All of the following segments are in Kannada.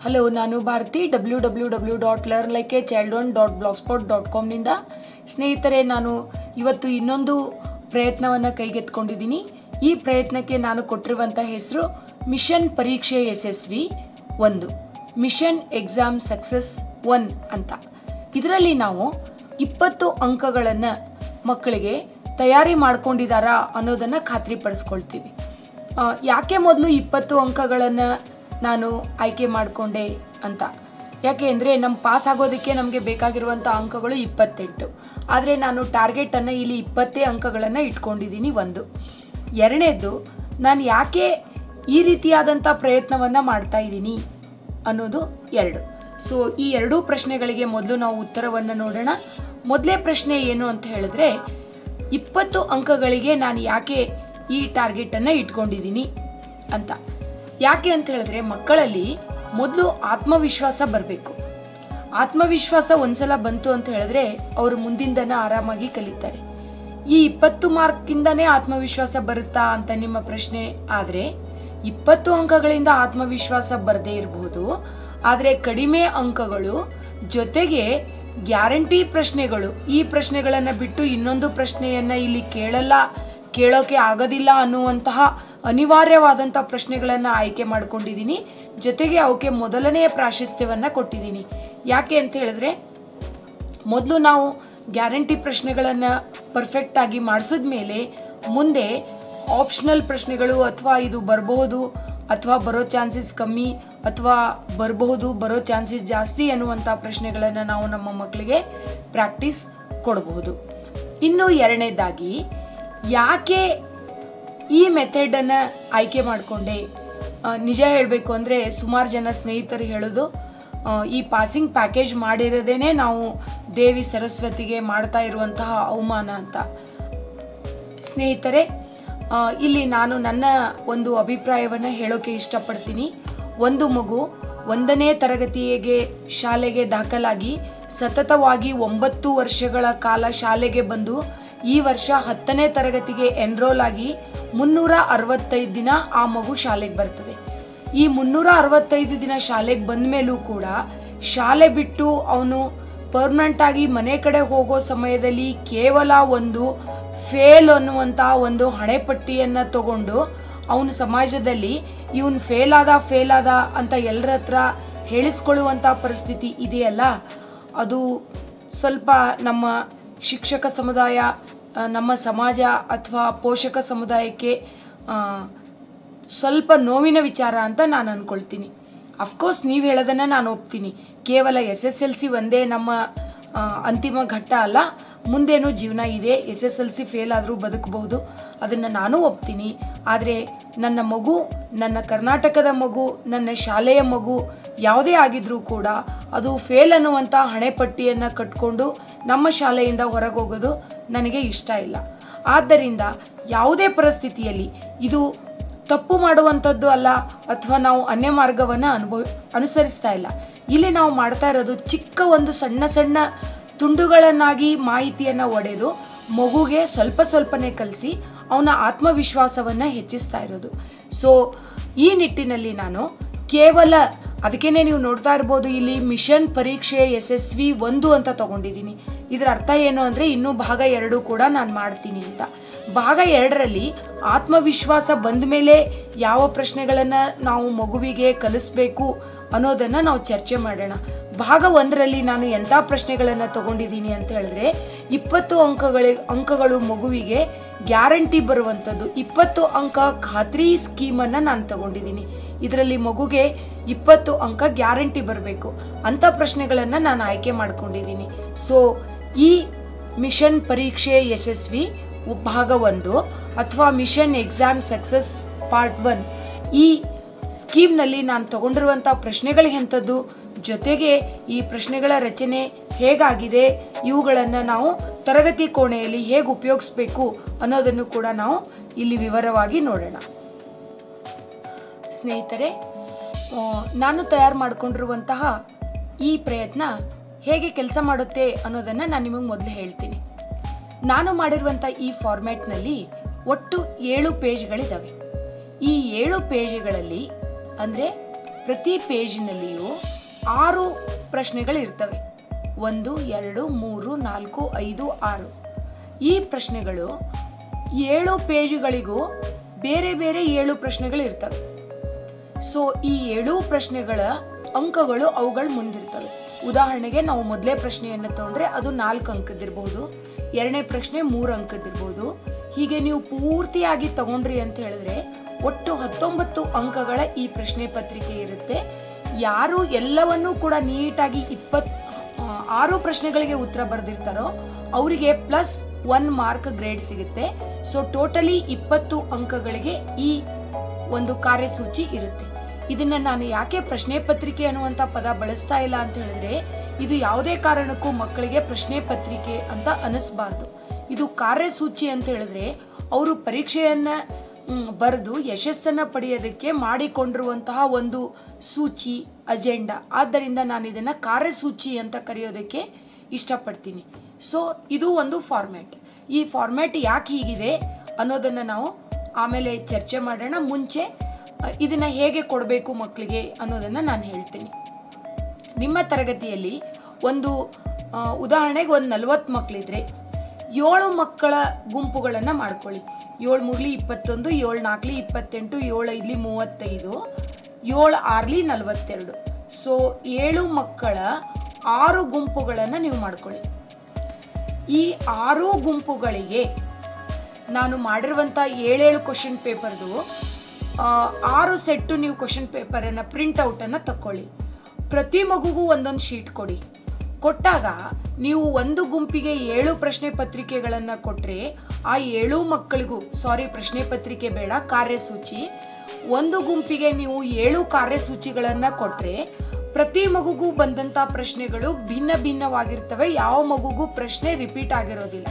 ಹಲೋ ನಾನು Bharati W W W dot learn like a child one dot blog spot dot ಕಾಮ್ನಿಂದ ಸ್ನೇಹಿತರೆ ನಾನು ಇವತ್ತು ಇನ್ನೊಂದು ಪ್ರಯತ್ನವನ್ನು ಕೈಗೆತ್ಕೊಂಡಿದ್ದೀನಿ ಈ ಪ್ರಯತ್ನಕ್ಕೆ ನಾನು ಕೊಟ್ಟಿರುವಂಥ ಹೆಸರು ಮಿಷನ್ ಪರೀಕ್ಷೆ ಯಶಸ್ವಿ ಒಂದು ಮಿಷನ್ ಎಕ್ಸಾಮ್ ಸಕ್ಸಸ್ ಒನ್ ಅಂತ ಇದರಲ್ಲಿ ನಾವು ಇಪ್ಪತ್ತು ಅಂಕಗಳನ್ನು ಮಕ್ಕಳಿಗೆ ತಯಾರಿ ಮಾಡ್ಕೊಂಡಿದ್ದಾರಾ ಅನ್ನೋದನ್ನು ಖಾತ್ರಿಪಡಿಸ್ಕೊಳ್ತೀವಿ ಆ, ಯಾಕೆ ಮೊದಲು ಇಪ್ಪತ್ತು ಅಂಕಗಳನ್ನು ನಾನು ಆಯ್ಕೆ ಮಾಡಿಕೊಂಡೆ ಅಂತ ಯಾಕೆ ಅಂದರೆ ನಮ್ಮ ಪಾಸ್ ಆಗೋದಕ್ಕೆ ನಮಗೆ ಬೇಕಾಗಿರುವಂಥ ಅಂಕಗಳು ಇಪ್ಪತ್ತೆಂಟು ಆದರೆ ನಾನು ಟಾರ್ಗೆಟನ್ನು ಇಲ್ಲಿ ಇಪ್ಪತ್ತೇ ಅಂಕಗಳನ್ನು ಇಟ್ಕೊಂಡಿದ್ದೀನಿ ಒಂದು ಎರಡನೇದು ನಾನು ಯಾಕೆ ಈ ರೀತಿಯಾದಂಥ ಪ್ರಯತ್ನವನ್ನು ಮಾಡ್ತಾ ಇದ್ದೀನಿ ಅನ್ನೋದು ಎರಡು ಸೊ ಈ ಎರಡೂ ಪ್ರಶ್ನೆಗಳಿಗೆ ಮೊದಲು ನಾವು ಉತ್ತರವನ್ನು ನೋಡೋಣ ಮೊದಲೇ ಪ್ರಶ್ನೆ ಏನು ಅಂತ ಹೇಳಿದ್ರೆ ಇಪ್ಪತ್ತು ಅಂಕಗಳಿಗೆ ನಾನು ಯಾಕೆ ಈ ಟಾರ್ಗೆಟನ್ನು ಇಟ್ಕೊಂಡಿದ್ದೀನಿ ಅಂತ ಯಾಕೆ ಅಂತ ಹೇಳಿದ್ರೆ ಮಕ್ಕಳಲ್ಲಿ ಮೊದಲು ಆತ್ಮವಿಶ್ವಾಸ ಬರಬೇಕು ಆತ್ಮವಿಶ್ವಾಸ ಒಂದ್ಸಲ ಬಂತು ಅಂತ ಹೇಳಿದ್ರೆ ಅವರು ಮುಂದಿಂದನ ಆರಾಮಾಗಿ ಕಲಿತಾರೆ ಈ ಇಪ್ಪತ್ತು ಮಾರ್ಕಿಂದನೇ ಆತ್ಮವಿಶ್ವಾಸ ಬರುತ್ತಾ ಅಂತ ನಿಮ್ಮ ಪ್ರಶ್ನೆ ಆದರೆ ಇಪ್ಪತ್ತು ಅಂಕಗಳಿಂದ ಆತ್ಮವಿಶ್ವಾಸ ಬರದೇ ಇರಬಹುದು ಆದರೆ ಕಡಿಮೆ ಅಂಕಗಳು ಜೊತೆಗೆ ಗ್ಯಾರಂಟಿ ಪ್ರಶ್ನೆಗಳು ಈ ಪ್ರಶ್ನೆಗಳನ್ನು ಬಿಟ್ಟು ಇನ್ನೊಂದು ಪ್ರಶ್ನೆಯನ್ನ ಇಲ್ಲಿ ಕೇಳಲ್ಲ ಕೇಳೋಕೆ ಆಗೋದಿಲ್ಲ ಅನ್ನುವಂತಹ ಅನಿವಾರ್ಯವಾದಂಥ ಪ್ರಶ್ನೆಗಳನ್ನು ಆಯ್ಕೆ ಮಾಡ್ಕೊಂಡಿದ್ದೀನಿ ಜೊತೆಗೆ ಅವಕ್ಕೆ ಮೊದಲನೆಯ ಪ್ರಾಶಸ್ತ್ಯವನ್ನು ಕೊಟ್ಟಿದ್ದೀನಿ ಯಾಕೆ ಅಂತ ಹೇಳಿದ್ರೆ ಮೊದಲು ನಾವು ಗ್ಯಾರಂಟಿ ಪ್ರಶ್ನೆಗಳನ್ನು ಪರ್ಫೆಕ್ಟಾಗಿ ಮಾಡಿಸಿದ ಮೇಲೆ ಮುಂದೆ ಆಪ್ಷನಲ್ ಪ್ರಶ್ನೆಗಳು ಅಥವಾ ಇದು ಬರಬಹುದು ಅಥವಾ ಬರೋ ಚಾನ್ಸಸ್ ಕಮ್ಮಿ ಅಥವಾ ಬರಬಹುದು ಬರೋ ಚಾನ್ಸಸ್ ಜಾಸ್ತಿ ಅನ್ನುವಂಥ ಪ್ರಶ್ನೆಗಳನ್ನು ನಾವು ನಮ್ಮ ಮಕ್ಕಳಿಗೆ ಪ್ರಾಕ್ಟೀಸ್ ಕೊಡಬಹುದು ಇನ್ನು ಎರಡನೇದಾಗಿ ಯಾಕೆ ಈ ಮೆಥಡನ್ನು ಆಯ್ಕೆ ಮಾಡಿಕೊಂಡೆ ನಿಜ ಹೇಳಬೇಕು ಅಂದರೆ ಸುಮಾರು ಜನ ಸ್ನೇಹಿತರು ಹೇಳೋದು ಆ, ಈ ಪಾಸಿಂಗ್ ಪ್ಯಾಕೇಜ್ ಮಾಡಿರೋದೇನೆ ನಾವು ದೇವಿ ಸರಸ್ವತಿಗೆ ಮಾಡ್ತಾ ಇರುವಂತಹ ಅವಮಾನ ಅಂತ ಸ್ನೇಹಿತರೆ ಆ, ಇಲ್ಲಿ ನಾನು ನನ್ನ ಒಂದು ಅಭಿಪ್ರಾಯವನ್ನು ಹೇಳೋಕೆ ಇಷ್ಟಪಡ್ತೀನಿ ಒಂದು ಮಗು ಒಂದನೇ ತರಗತಿಗೆ ಶಾಲೆಗೆ ದಾಖಲಾಗಿ ಸತತವಾಗಿ ಒಂಬತ್ತು ವರ್ಷಗಳ ಕಾಲ ಶಾಲೆಗೆ ಬಂದು ಈ ವರ್ಷ ಹತ್ತನೇ ತರಗತಿಗೆ ಎನ್ರೋಲ್ ಆಗಿ ಮುನ್ನೂರ ಅರವತ್ತೈದು ದಿನ ಆ ಮಗು ಶಾಲೆಗೆ ಬರ್ತದೆ ಈ ಮುನ್ನೂರ ಅರವತ್ತೈದು ದಿನ ಶಾಲೆಗೆ ಬಂದ ಮೇಲೂ ಕೂಡ ಶಾಲೆ ಬಿಟ್ಟು ಅವನು ಪರ್ಮನೆಂಟ್ ಆಗಿ ಮನೆ ಕಡೆ ಹೋಗೋ ಸಮಯದಲ್ಲಿ ಕೇವಲ ಒಂದು ಫೇಲ್ ಅನ್ನುವಂಥ ಒಂದು ಹಣೆಪಟ್ಟಿಯನ್ನು ತಗೊಂಡು ಅವನು ಸಮಾಜದಲ್ಲಿ ಇವನು ಫೇಲ್ ಆದ ಫೇಲ್ ಆದ ಅಂತ ಎಲ್ಲರ ಹತ್ರ ಹೇಳಿಸ್ಕೊಳ್ಳುವಂಥ ಪರಿಸ್ಥಿತಿ ಇದೆಯಲ್ಲ ಅದು ಸ್ವಲ್ಪ ನಮ್ಮ ಶಿಕ್ಷಕ ಸಮುದಾಯ ಆ, ನಮ್ಮ ಸಮಾಜ ಅಥವಾ ಪೋಷಕ ಸಮುದಾಯಕ್ಕೆ ಆ, ಸ್ವಲ್ಪ ನೋವಿನ ವಿಚಾರ ಅಂತ ನಾನು ಅಂದ್ಕೊಳ್ತೀನಿ ಅಫ್ಕೋರ್ಸ್ ನೀವು ಹೇಳೋದನ್ನು ನಾನು ಒಪ್ತೀನಿ ಕೇವಲ ಎಸ್ ಎಸ್ ಎಲ್ ಸಿ ಒಂದೇ ನಮ್ಮ ಆ, ಅಂತಿಮ ಘಟ್ಟ ಅಲ್ಲ ಮುಂದೇನೂ ಜೀವನ ಇದೆ S S L C fail ಆದರೂ ಬದುಕಬಹುದು ಅದನ್ನು ನಾನು ಒಪ್ತೀನಿ ಆದರೆ ನನ್ನ ಮಗು ನನ್ನ ಕರ್ನಾಟಕದ ಮಗು ನನ್ನ ಶಾಲೆಯ ಮಗು ಯಾವುದೇ ಆಗಿದ್ರೂ ಕೂಡ ಅದು ಫೇಲ್ ಅನ್ನುವಂಥ ಹಣೆಪಟ್ಟಿಯನ್ನು ಕಟ್ಕೊಂಡು ನಮ್ಮ ಶಾಲೆಯಿಂದ ಹೊರಗೆ ಹೋಗೋದು ನನಗೆ ಇಷ್ಟ ಇಲ್ಲ ಆದ್ದರಿಂದ ಯಾವುದೇ ಪರಿಸ್ಥಿತಿಯಲ್ಲಿ ಇದು ತಪ್ಪು ಮಾಡುವಂಥದ್ದು ಅಲ್ಲ ಅಥವಾ ನಾವು ಅನ್ಯ ಮಾರ್ಗವನ್ನು ಅನುಭವ ಅನುಸರಿಸ್ತಾ ಇಲ್ಲ ಇಲ್ಲಿ ನಾವು ಮಾಡ್ತಾ ಇರೋದು ಚಿಕ್ಕ ಒಂದು ಸಣ್ಣ ಸಣ್ಣ ತುಂಡುಗಳನ್ನಾಗಿ ಮಾಹಿತಿಯನ್ನು ಒಡೆದು ಮಗುಗೆ ಸ್ವಲ್ಪ ಸ್ವಲ್ಪನೇ ಕಲಿಸಿ ಅವನ ಆತ್ಮವಿಶ್ವಾಸವನ್ನು ಹೆಚ್ಚಿಸ್ತಾ ಇರೋದು ಸೊ ಈ ನಿಟ್ಟಿನಲ್ಲಿ ನಾನು ಕೇವಲ ಅದಕ್ಕೇನೆ ನೀವು ನೋಡ್ತಾ ಇರ್ಬೋದು ಇಲ್ಲಿ ಮಿಷನ್ ಪರೀಕ್ಷೆ ಯಶಸ್ವಿ ಒಂದು ಅಂತ ತಗೊಂಡಿದ್ದೀನಿ ಇದರ ಅರ್ಥ ಏನು ಅಂದರೆ ಇನ್ನೂ ಭಾಗ ಎರಡು ಕೂಡ ನಾನು ಮಾಡ್ತೀನಿ ಅಂತ ಭಾಗ ಎರಡರಲ್ಲಿ ಆತ್ಮವಿಶ್ವಾಸ ಬಂದ ಮೇಲೆ ಯಾವ ಪ್ರಶ್ನೆಗಳನ್ನು ನಾವು ಮಗುವಿಗೆ ಕಲಿಸ್ಬೇಕು ಅನ್ನೋದನ್ನು ನಾವು ಚರ್ಚೆ ಮಾಡೋಣ ಭಾಗ ಒಂದರಲ್ಲಿ ನಾನು ಎಂಥ ಪ್ರಶ್ನೆಗಳನ್ನು ತಗೊಂಡಿದ್ದೀನಿ ಅಂತ ಹೇಳಿದ್ರೆ ಇಪ್ಪತ್ತು ಅಂಕಗಳ ಅಂಕಗಳು ಮಗುವಿಗೆ ಗ್ಯಾರಂಟಿ ಬರುವಂಥದ್ದು ಇಪ್ಪತ್ತು ಅಂಕ ಖಾತ್ರಿ ಸ್ಕೀಮನ್ನು ನಾನು ತಗೊಂಡಿದ್ದೀನಿ ಇದರಲ್ಲಿ ಮಗುಗೆ ಇಪ್ಪತ್ತು ಅಂಕ ಗ್ಯಾರಂಟಿ ಬರಬೇಕು ಅಂಥ ಪ್ರಶ್ನೆಗಳನ್ನು ನಾನು ಆಯ್ಕೆ ಮಾಡ್ಕೊಂಡಿದ್ದೀನಿ ಸೊ ಈ ಮಿಷನ್ ಪರೀಕ್ಷೆ ಯಶಸ್ವಿ ಭಾಗ ಒಂದು ಅಥವಾ mission exam success part one ಈ ಸ್ಕೀಮ್ನಲ್ಲಿ ನಾನು ತಗೊಂಡಿರುವಂಥ ಪ್ರಶ್ನೆಗಳು ಎಂಥದ್ದು ಜೊತೆಗೆ ಈ ಪ್ರಶ್ನೆಗಳ ರಚನೆ ಹೇಗಾಗಿದೆ ಇವುಗಳನ್ನು ನಾವು ತರಗತಿ ಕೋಣೆಯಲ್ಲಿ ಹೇಗೆ ಉಪಯೋಗಿಸ್ಬೇಕು ಅನ್ನೋದನ್ನು ಕೂಡ ನಾವು ಇಲ್ಲಿ ವಿವರವಾಗಿ ನೋಡೋಣ ಸ್ನೇಹಿತರೆ ಆ, ನಾನು ತಯಾರು ಮಾಡಿಕೊಂಡಿರುವಂತಹ ಈ ಪ್ರಯತ್ನ ಹೇಗೆ ಕೆಲಸ ಮಾಡುತ್ತೆ ಅನ್ನೋದನ್ನು ನಾನು ನಿಮಗೆ ಮೊದಲು ಹೇಳ್ತೀನಿ ನಾನು ಮಾಡಿರುವಂಥ ಈ ಫಾರ್ಮ್ಯಾಟ್ನಲ್ಲಿ ಒಟ್ಟು ಏಳು ಪೇಜ್ಗಳಿದ್ದಾವೆ ಈ ಏಳು ಪೇಜ್ಗಳಲ್ಲಿ ಅಂದರೆ ಪ್ರತಿ ಪೇಜಿನಲ್ಲಿಯೂ ಆರು ಪ್ರಶ್ನೆಗಳು ಇರ್ತವೆ ಒಂದು ಎರಡು ಮೂರು ನಾಲ್ಕು ಐದು ಆರು ಈ ಪ್ರಶ್ನೆಗಳು ಏಳು ಪೇಜುಗಳಿಗೂ ಬೇರೆ ಬೇರೆ ಏಳು ಪ್ರಶ್ನೆಗಳು ಇರ್ತವೆ ಸೊ ಈ ಏಳು ಪ್ರಶ್ನೆಗಳ ಅಂಕಗಳು ಅವುಗಳ ಮುಂದಿರ್ತವೆ ಉದಾಹರಣೆಗೆ ನಾವು ಮೊದಲೇ ಪ್ರಶ್ನೆಯನ್ನು ತಗೊಂಡ್ರೆ ಅದು ನಾಲ್ಕು ಅಂಕದ್ದಿರ್ಬೋದು ಎರಡನೇ ಪ್ರಶ್ನೆ ಮೂರು ಅಂಕದ್ದಿರ್ಬೋದು ಹೀಗೆ ನೀವು ಪೂರ್ತಿಯಾಗಿ ತಗೊಂಡ್ರಿ ಅಂತ ಹೇಳಿದ್ರೆ ಒಟ್ಟು ಹತ್ತೊಂಬತ್ತು ಅಂಕಗಳ ಈ ಪ್ರಶ್ನೆ ಪತ್ರಿಕೆ ಇರುತ್ತೆ ಯಾರು ಎಲ್ಲವನ್ನೂ ಕೂಡ ನೀಟಾಗಿ ಇಪ್ಪತ್ ಆ, ಆರು ಪ್ರಶ್ನೆಗಳಿಗೆ ಉತ್ತರ ಬರೆದಿರ್ತಾರೋ ಅವರಿಗೆ ಪ್ಲಸ್ ಒನ್ ಮಾರ್ಕ್ ಗ್ರೇಡ್ ಸಿಗುತ್ತೆ ಸೊ ಟೋಟಲಿ ಇಪ್ಪತ್ತು ಅಂಕಗಳಿಗೆ ಈ ಒಂದು ಕಾರ್ಯಸೂಚಿ ಇರುತ್ತೆ ಇದನ್ನ ನಾನು ಯಾಕೆ ಪ್ರಶ್ನೆ ಪತ್ರಿಕೆ ಅನ್ನುವಂಥ ಪದ ಬಳಸ್ತಾ ಇಲ್ಲ ಅಂತ ಹೇಳಿದ್ರೆ ಇದು ಯಾವುದೇ ಕಾರಣಕ್ಕೂ ಮಕ್ಕಳಿಗೆ ಪ್ರಶ್ನೆ ಪತ್ರಿಕೆ ಅಂತ ಅನಿಸ್ಬಾರ್ದು ಇದು ಕಾರ್ಯಸೂಚಿ ಅಂತ ಹೇಳಿದ್ರೆ ಅವರು ಪರೀಕ್ಷೆಯನ್ನ ಬರೆದು ಯಶಸ್ಸನ್ನ ಪಡೆಯೋದಕ್ಕೆ ಮಾಡಿಕೊಂಡಿರುವಂತಹ ಒಂದು ಸೂಚಿ ಅಜೆಂಡಾ ಆದ್ದರಿಂದ ನಾನು ಇದನ್ನ ಕಾರ್ಯಸೂಚಿ ಅಂತ ಕರೆಯೋದಕ್ಕೆ ಇಷ್ಟಪಡ್ತೀನಿ ಸೊ ಇದು ಒಂದು ಫಾರ್ಮ್ಯಾಟ್ ಈ ಫಾರ್ಮ್ಯಾಟ್ ಯಾಕೆ ಹೀಗಿದೆ ಅನ್ನೋದನ್ನ ನಾವು ಆಮೇಲೆ ಚರ್ಚೆ ಮಾಡೋಣ ಮುಂಚೆ ಅ, ಇದನ್ನ ಹೇಗೆ ಕೊಡಬೇಕು ಮಕ್ಕಳಿಗೆ ಅನ್ನೋದನ್ನ ನಾನು ಹೇಳ್ತೀನಿ ನಿಮ್ಮ ತರಗತಿಯಲ್ಲಿ ಒಂದು ಆ, ಉದಾಹರಣೆಗೆ ಒಂದು ನಲ್ವತ್ತು ಮಕ್ಕಳಿದ್ರೆ ಏಳು ಮಕ್ಕಳ ಗುಂಪುಗಳನ್ನು ಮಾಡ್ಕೊಳ್ಳಿ ಏಳು ಮೂರ್ಲಿ ಇಪ್ಪತ್ತೊಂದು ಏಳು ನಾಲ್ಕಲಿ ಇಪ್ಪತ್ತೆಂಟು ಏಳು ಐದ್ಲಿ ಮೂವತ್ತೈದು ಏಳು ಆರ್ಲಿ ನಲವತ್ತೆರಡು ಸೊ ಏಳು ಮಕ್ಕಳ ಆರು ಗುಂಪುಗಳನ್ನು ನೀವು ಮಾಡ್ಕೊಳ್ಳಿ ಈ ಆರು ಗುಂಪುಗಳಿಗೆ ನಾನು ಮಾಡಿರುವಂಥ ಏಳೇಳು ಕ್ವಶನ್ ಪೇಪರ್ದು ಆ, ಆರು ಸೆಟ್ಟು ನೀವು ಕ್ವಶನ್ ಪೇಪರನ್ನು ಪ್ರಿಂಟ್ ಔಟನ್ನು ತಕ್ಕೊಳ್ಳಿ ಪ್ರತಿ ಮಗುಗೂ ಒಂದೊಂದು ಶೀಟ್ ಕೊಡಿ ಕೊಟ್ಟಾಗ ನೀವು ಒಂದು ಗುಂಪಿಗೆ ಏಳು ಪ್ರಶ್ನೆ ಪತ್ರಿಕೆಗಳನ್ನು ಕೊಟ್ಟರೆ ಆ ಏಳು ಮಕ್ಕಳಿಗೂ ಸಾರಿ ಪ್ರಶ್ನೆ ಪತ್ರಿಕೆ ಬೇಡ ಕಾರ್ಯಸೂಚಿ ಒಂದು ಗುಂಪಿಗೆ ನೀವು ಏಳು ಕಾರ್ಯಸೂಚಿಗಳನ್ನು ಕೊಟ್ಟರೆ ಪ್ರತಿ ಮಗುಗೂ ಬಂದಂಥ ಪ್ರಶ್ನೆಗಳು ಭಿನ್ನ ಭಿನ್ನವಾಗಿರ್ತವೆ ಯಾವ ಮಗುಗೂ ಪ್ರಶ್ನೆ ರಿಪೀಟ್ ಆಗಿರೋದಿಲ್ಲ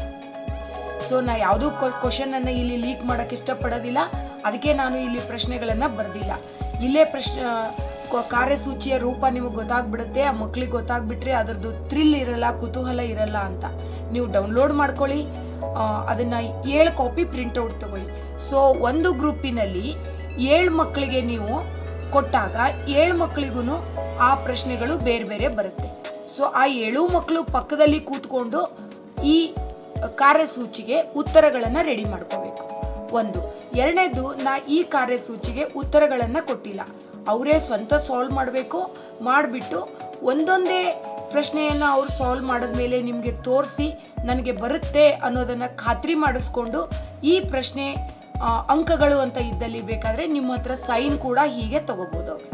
ಸೊ ನಾ ಯಾವುದೂ ಕ್ವಶನ್ ಅನ್ನ ಇಲ್ಲಿ ಲೀಕ್ ಮಾಡಕ್ ಇಷ್ಟಪಡೋದಿಲ್ಲ ಅದಕ್ಕೆ ನಾನು ಇಲ್ಲಿ ಪ್ರಶ್ನೆಗಳನ್ನ ಬರ್ದಿಲ್ಲ ಇಲ್ಲೇ ಪ್ರಶ್ನೆ ಕ- ಕಾರ್ಯಸೂಚಿಯ ರೂಪ ನಿಮಗೆ ಗೊತ್ತಾಗ್ಬಿಡುತ್ತೆ ಆ ಮಕ್ಳಿಗೆ ಗೊತ್ತಾಗ್ಬಿಟ್ರೆ ಅದರದ್ದು ಥ್ರಿಲ್ ಇರಲ್ಲ ಕುತೂಹಲ ಇರಲ್ಲ ಅಂತ ನೀವು ಡೌನ್ಲೋಡ್ ಮಾಡ್ಕೊಳ್ಳಿ ಆ, ಅದನ್ನ ಏಳು ಕಾಪಿ ಪ್ರಿಂಟ್ ಔಟ್ ತಗೊಳ್ಳಿ ಸೊ ಒಂದು ಗ್ರೂಪಿನಲ್ಲಿ ಏಳು ಮಕ್ಕಳಿಗೆ ನೀವು ಕೊಟ್ಟಾಗ ಏಳು ಮಕ್ಕಳಿಗೂ ಆ ಪ್ರಶ್ನೆಗಳು ಬೇರೆ ಬೇರೆ ಬರುತ್ತೆ ಸೊ ಆ ಏಳು ಮಕ್ಕಳು ಪಕ್ಕದಲ್ಲಿ ಕೂತ್ಕೊಂಡು ಈ ಕಾರ್ಯಸೂಚಿಗೆ ಉತ್ತರಗಳನ್ನು ರೆಡಿ ಮಾಡ್ಕೋಬೇಕು ಒಂದು ಎರಡನೇದು ನಾ ಈ ಕಾರ್ಯಸೂಚಿಗೆ ಉತ್ತರಗಳನ್ನು ಕೊಟ್ಟಿಲ್ಲ ಅವರೇ ಸ್ವಂತ ಸಾಲ್ವ್ ಮಾಡಬೇಕು ಮಾಡಿಬಿಟ್ಟು ಒಂದೊಂದೇ ಪ್ರಶ್ನೆಯನ್ನು ಅವ್ರು ಸಾಲ್ವ್ ಮಾಡಿದ್ಮೇಲೆ ನಿಮಗೆ ತೋರಿಸಿ ನನಗೆ ಬರುತ್ತೆ ಅನ್ನೋದನ್ನು ಖಾತ್ರಿ ಮಾಡಿಸ್ಕೊಂಡು ಈ ಪ್ರಶ್ನೆ ಆ, ಅಂಕಗಳು ಅಂತ ಇದ್ದಲ್ಲಿ ಬೇಕಾದರೆ ನಿಮ್ಮ ಹತ್ರ ಸೈನ್ ಕೂಡ ಹೀಗೆ ತಗೋಬೋದು ಅವರು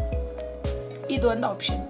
ಇದೊಂದು ಆಪ್ಷನ್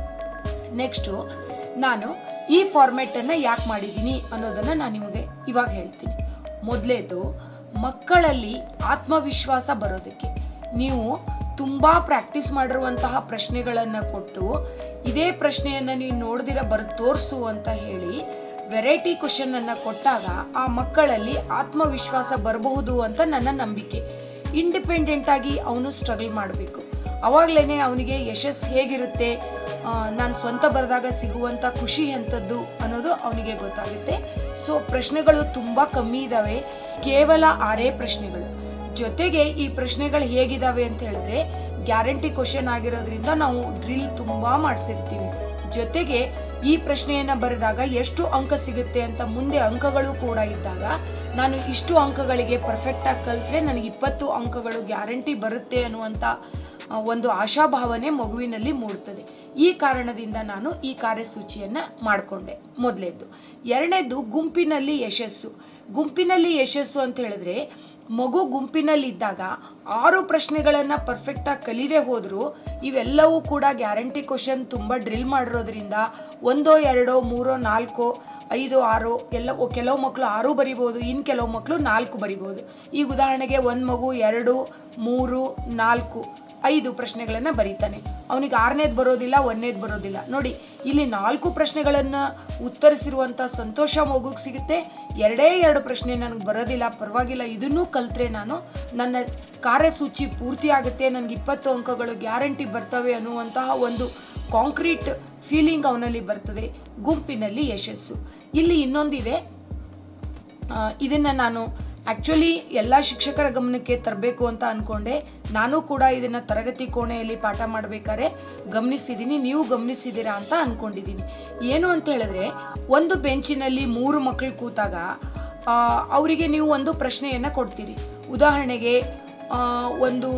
ನೆಕ್ಸ್ಟು ನಾನು ಈ ಫಾರ್ಮೆಟನ್ನು ಯಾಕೆ ಮಾಡಿದ್ದೀನಿ ಅನ್ನೋದನ್ನು ನಾನು ನಿಮಗೆ ಇವಾಗ ಹೇಳ್ತೀನಿ ಮೊದಲೇದು ಮಕ್ಕಳಲ್ಲಿ ಆತ್ಮವಿಶ್ವಾಸ ಬರೋದಕ್ಕೆ ನೀವು ತುಂಬ ಪ್ರಾಕ್ಟೀಸ್ ಮಾಡಿರುವಂತಹ ಪ್ರಶ್ನೆಗಳನ್ನು ಕೊಟ್ಟು ಇದೇ ಪ್ರಶ್ನೆಯನ್ನು ನೀವು ನೋಡ್ದಿರ ಬರೆದು ತೋರಿಸು ಅಂತ ಹೇಳಿ ವೆರೈಟಿ ಕ್ವಶನ್ ಅನ್ನ ಕೊಟ್ಟಾಗ ಆ ಮಕ್ಕಳಲ್ಲಿ ಆತ್ಮವಿಶ್ವಾಸ ಬರಬಹುದು ಅಂತ ನನ್ನ ನಂಬಿಕೆ ಇಂಡಿಪೆಂಡೆಂಟ್ ಆಗಿ ಅವನು ಸ್ಟ್ರಗಲ್ ಮಾಡಬೇಕು ಅವಾಗಲೇ ಅವನಿಗೆ ಯಶಸ್ಸು ಹೇಗಿರುತ್ತೆ ನಾನು ಸ್ವಂತ ಬರೆದಾಗ ಸಿಗುವಂಥ ಖುಷಿ ಎಂಥದ್ದು ಅನ್ನೋದು ಅವನಿಗೆ ಗೊತ್ತಾಗುತ್ತೆ ಸೊ ಪ್ರಶ್ನೆಗಳು ತುಂಬ ಕಮ್ಮಿ ಇದ್ದಾವೆ ಕೇವಲ ಆರೇ ಪ್ರಶ್ನೆಗಳು ಜೊತೆಗೆ ಈ ಪ್ರಶ್ನೆಗಳು ಹೇಗಿದಾವೆ ಅಂತ ಹೇಳಿದ್ರೆ ಗ್ಯಾರಂಟಿ ಕ್ವಶನ್ ಆಗಿರೋದ್ರಿಂದ ನಾವು ಡ್ರಿಲ್ ತುಂಬಾ ಮಾಡಿಸಿರ್ತೀವಿ ಜೊತೆಗೆ ಈ ಪ್ರಶ್ನೆಯನ್ನ ಬರೆದಾಗ ಎಷ್ಟು ಅಂಕ ಸಿಗುತ್ತೆ ಅಂತ ಮುಂದೆ ಅಂಕಗಳು ಕೂಡ ಇದ್ದಾಗ ನಾನು ಇಷ್ಟು ಅಂಕಗಳಿಗೆ ಪರ್ಫೆಕ್ಟ್ ಆಗಿ ಕಲಿತ್ರೆ ನನಗೆ ಇಪ್ಪತ್ತು ಅಂಕಗಳು ಗ್ಯಾರಂಟಿ ಬರುತ್ತೆ ಅನ್ನುವಂಥ ಆ, ಒಂದು ಆಶಾಭಾವನೆ ಮಗುವಿನಲ್ಲಿ ಮೂಡ್ತದೆ ಈ ಕಾರಣದಿಂದ ನಾನು ಈ ಕಾರ್ಯಸೂಚಿಯನ್ನ ಮಾಡಿಕೊಂಡೆ ಮೊದಲೇದ್ದು ಎರಡನೇದು ಗುಂಪಿನಲ್ಲಿ ಯಶಸ್ಸು ಗುಂಪಿನಲ್ಲಿ ಯಶಸ್ಸು ಅಂತ ಹೇಳಿದ್ರೆ ಮಗು ಗುಂಪಿನಲ್ಲಿದ್ದಾಗ ಆರು ಪ್ರಶ್ನೆಗಳನ್ನು ಪರ್ಫೆಕ್ಟಾಗಿ ಕಲಿದೇ ಹೋದರೂ ಇವೆಲ್ಲವೂ ಕೂಡ ಗ್ಯಾರಂಟಿ ಕ್ವಶನ್ ತುಂಬ ಡ್ರಿಲ್ ಮಾಡಿರೋದ್ರಿಂದ ಒಂದೋ ಎರಡೋ ಮೂರೋ ನಾಲ್ಕೋ ಐದು ಆರು ಎಲ್ಲ ಒ- ಕೆಲವು ಮಕ್ಕಳು ಆರು ಬರಿಬೋದು ಇನ್ನು ಕೆಲವು ಮಕ್ಕಳು ನಾಲ್ಕು ಬರಿಬೋದು ಈಗ ಉದಾಹರಣೆಗೆ ಒಂದು ಮಗು ಎರಡು ಮೂರು ನಾಲ್ಕು ಐದು ಪ್ರಶ್ನೆಗಳನ್ನು ಬರೀತಾನೆ ಅವನಿಗೆ ಆರನೇದು ಬರೋದಿಲ್ಲ ಒಂದನೇದು ಬರೋದಿಲ್ಲ ನೋಡಿ ಇಲ್ಲಿ ನಾಲ್ಕು ಪ್ರಶ್ನೆಗಳನ್ನು ಉತ್ತರಿಸಿರುವಂಥ ಸಂತೋಷ ಮಗುಗೆ ಸಿಗುತ್ತೆ ಎರಡೇ ಎರಡು ಪ್ರಶ್ನೆ ನನಗೆ ಬರೋದಿಲ್ಲ ಪರವಾಗಿಲ್ಲ ಇದನ್ನೂ ಕಲ್ತ್ರೆ ನಾನು ನನ್ನ ಕಾರ್ಯಸೂಚಿ ಪೂರ್ತಿ ಆಗುತ್ತೆ ನನಗೆ ಇಪ್ಪತ್ತು ಅಂಕಗಳು ಗ್ಯಾರಂಟಿ ಬರ್ತವೆ ಅನ್ನುವಂತಹ ಒಂದು ಕಾಂಕ್ರೀಟ್ ಫೀಲಿಂಗ್ ಅವನಲ್ಲಿ ಬರ್ತದೆ ಗುಂಪಿನಲ್ಲಿ ಯಶಸ್ಸು ಇಲ್ಲಿ ಇನ್ನೊಂದಿದೆ ಆ, ಇದನ್ನ ನಾನು ಆ್ಯಕ್ಚುಲಿ ಎಲ್ಲ ಶಿಕ್ಷಕರ ಗಮನಕ್ಕೆ ತರಬೇಕು ಅಂತ ಅಂದ್ಕೊಂಡೆ ನಾನು ಕೂಡ ಇದನ್ನು ತರಗತಿ ಕೋಣೆಯಲ್ಲಿ ಪಾಠ ಮಾಡಬೇಕಾದ್ರೆ ಗಮನಿಸಿದ್ದೀನಿ ನೀವು ಗಮನಿಸಿದ್ದೀರಾ ಅಂತ ಅಂದ್ಕೊಂಡಿದ್ದೀನಿ ಏನು ಅಂತ ಹೇಳಿದ್ರೆ ಒಂದು ಬೆಂಚಿನಲ್ಲಿ ಮೂರು ಮಕ್ಕಳು ಕೂತಾಗ ಆ, ಅವರಿಗೆ ನೀವು ಒಂದು ಪ್ರಶ್ನೆಯನ್ನು ಕೊಡ್ತೀರಿ ಉದಾಹರಣೆಗೆ ಆ, ಒಂದು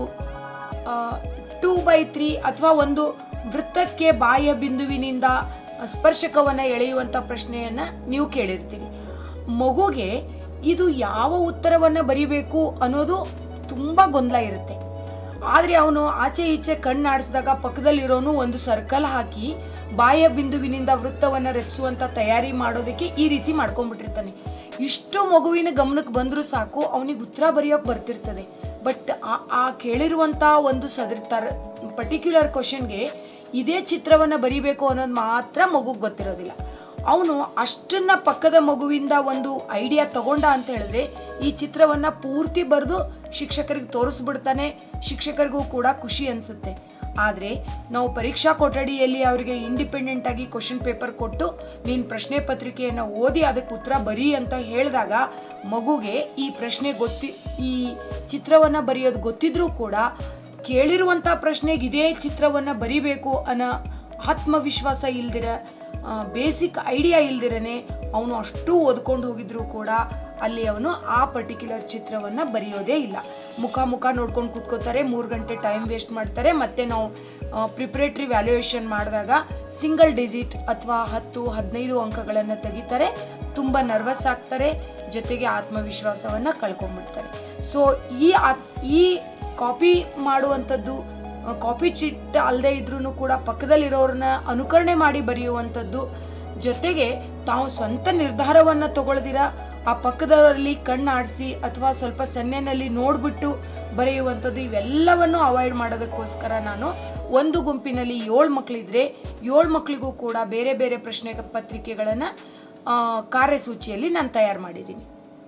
ಟೂ ಬೈ ತ್ರೀ ಅಥವಾ ಒಂದು ವೃತ್ತಕ್ಕೆ ಬಾಹ್ಯ ಬಿಂದುವಿನಿಂದ ಸ್ಪರ್ಶಕವನ್ನು ಎಳೆಯುವಂಥ ಪ್ರಶ್ನೆಯನ್ನು ನೀವು ಕೇಳಿರ್ತೀರಿ ಮಗುಗೆ ಇದು ಯಾವ ಉತ್ತರವನ್ನು ಬರಿಬೇಕು ಅನ್ನೋದು ತುಂಬ ಗೊಂದಲ ಇರುತ್ತೆ ಆದರೆ ಅವನು ಆಚೆ ಈಚೆ ಕಣ್ಣಾಡಿಸಿದಾಗ ಪಕ್ಕದಲ್ಲಿರೋನು ಒಂದು ಸರ್ಕಲ್ ಹಾಕಿ ಬಾಹ್ಯ ಬಿಂದುವಿನಿಂದ ವೃತ್ತವನ್ನು ರಚಿಸುವಂಥ ತಯಾರಿ ಮಾಡೋದಕ್ಕೆ ಈ ರೀತಿ ಮಾಡ್ಕೊಂಡ್ಬಿಟ್ಟಿರ್ತಾನೆ ಇಷ್ಟು ಮಗುವಿನ ಗಮನಕ್ಕೆ ಬಂದರೂ ಸಾಕು ಅವನಿಗೆ ಉತ್ತರ ಬರೆಯೋಕೆ ಬರ್ತಿರ್ತದೆ ಬಟ್ ಆ ಕೇಳಿರುವಂಥ ಒಂದು ಸದ್ರ ತರ ಪರ್ಟಿಕ್ಯುಲರ್ ಕ್ವಶನ್ಗೆ ಇದೇ ಚಿತ್ರವನ್ನು ಬರಿಬೇಕು ಅನ್ನೋದು ಮಾತ್ರ ಮಗುಗೆ ಗೊತ್ತಿರೋದಿಲ್ಲ ಅವನು ಅಷ್ಟನ್ನ ಪಕ್ಕದ ಮಗುವಿಂದ ಒಂದು ಐಡಿಯಾ ತಗೊಂಡ ಅಂತ ಹೇಳಿದ್ರೆ ಈ ಚಿತ್ರವನ್ನ ಪೂರ್ತಿ ಬರೆದು ಶಿಕ್ಷಕರಿಗೆ ತೋರಿಸ್ಬಿಡ್ತಾನೆ ಶಿಕ್ಷಕರಿಗೂ ಕೂಡ ಖುಷಿ ಅನಿಸುತ್ತೆ ಆದರೆ ನಾವು ಪರೀಕ್ಷಾ ಕೊಠಡಿಯಲ್ಲಿ ಅವರಿಗೆ ಇಂಡಿಪೆಂಡೆಂಟ್ ಆಗಿ ಕ್ವಶನ್ ಪೇಪರ್ ಕೊಟ್ಟು ನೀನು ಪ್ರಶ್ನೆ ಪತ್ರಿಕೆಯನ್ನು ಓದಿ ಅದಕ್ಕೆ ಉತ್ತರ ಬರಿ ಅಂತ ಹೇಳಿದಾಗ ಮಗುಗೆ ಈ ಪ್ರಶ್ನೆ ಗೊತ್ತಿ ಈ ಚಿತ್ರವನ್ನು ಬರೆಯೋದು ಗೊತ್ತಿದ್ರೂ ಕೂಡ ಕೇಳಿರುವಂಥ ಪ್ರಶ್ನೆಗೆ ಇದೇ ಚಿತ್ರವನ್ನು ಬರಿಬೇಕು ಅನ್ನೋ ಆತ್ಮವಿಶ್ವಾಸ ಇಲ್ದಿರ ಬೇಸಿಕ್ ಐಡಿಯಾ ಇಲ್ದಿರನೆ ಅವನು ಅಷ್ಟು ಓದ್ಕೊಂಡು ಹೋಗಿದ್ರು ಕೂಡ ಅಲ್ಲಿ ಅವನು ಆ ಪರ್ಟಿಕ್ಯುಲರ್ ಚಿತ್ರವನ್ನು ಬರೆಯೋದೇ ಇಲ್ಲ ಮುಖ ಮುಖ ನೋಡ್ಕೊಂಡು ಕೂತ್ಕೋತಾರೆ ಮೂರು ಗಂಟೆ ಟೈಮ್ ವೇಸ್ಟ್ ಮಾಡ್ತಾರೆ ಮತ್ತೆ ನಾವು ಪ್ರಿಪ್ರೇಟ್ರಿ ವ್ಯಾಲ್ಯೂಯೇಷನ್ ಮಾಡಿದಾಗ ಸಿಂಗಲ್ ಡಿಜಿಟ್ ಅಥವಾ ಹತ್ತು ಹದಿನೈದು ಅಂಕಗಳನ್ನು ತೆಗಿತಾರೆ ತುಂಬ ನರ್ವಸ್ ಆಗ್ತಾರೆ ಜೊತೆಗೆ ಆತ್ಮವಿಶ್ವಾಸವನ್ನು ಕಳ್ಕೊಂಡ್ಬಿಡ್ತಾರೆ ಸೊ ಈ ಆತ್- ಈ ಕಾಪಿ ಮಾಡುವಂಥದ್ದು ಕಾಪಿ ಚಿಟ್ ಅಲ್ಲದೆ ಇದ್ರೂ ಕೂಡ ಪಕ್ಕದಲ್ಲಿರೋರನ್ನ ಅನುಕರಣೆ ಮಾಡಿ ಬರೆಯುವಂಥದ್ದು ಜೊತೆಗೆ ತಾವು ಸ್ವಂತ ನಿರ್ಧಾರವನ್ನು ತಗೊಳ್ದಿರ ಆ ಪಕ್ಕದವರಲ್ಲಿ ಕಣ್ಣಾಡಿಸಿ ಅಥವಾ ಸ್ವಲ್ಪ ಸನ್ನೆನಲ್ಲಿ ನೋಡ್ಬಿಟ್ಟು ಬರೆಯುವಂಥದ್ದು ಇವೆಲ್ಲವನ್ನು ಅವಾಯ್ಡ್ ಮಾಡೋದಕ್ಕೋಸ್ಕರ ನಾನು ಒಂದು ಗುಂಪಿನಲ್ಲಿ ಏಳು ಮಕ್ಕಳಿದ್ರೆ ಏಳು ಮಕ್ಕಳಿಗೂ ಕೂಡ ಬೇರೆ ಬೇರೆ ಪ್ರಶ್ನೆ ಪತ್ರಿಕೆಗಳನ್ನು ಕಾರ್ಯಸೂಚಿಯಲ್ಲಿ ನಾನು ತಯಾರು ಮಾಡಿದ್ದೀನಿ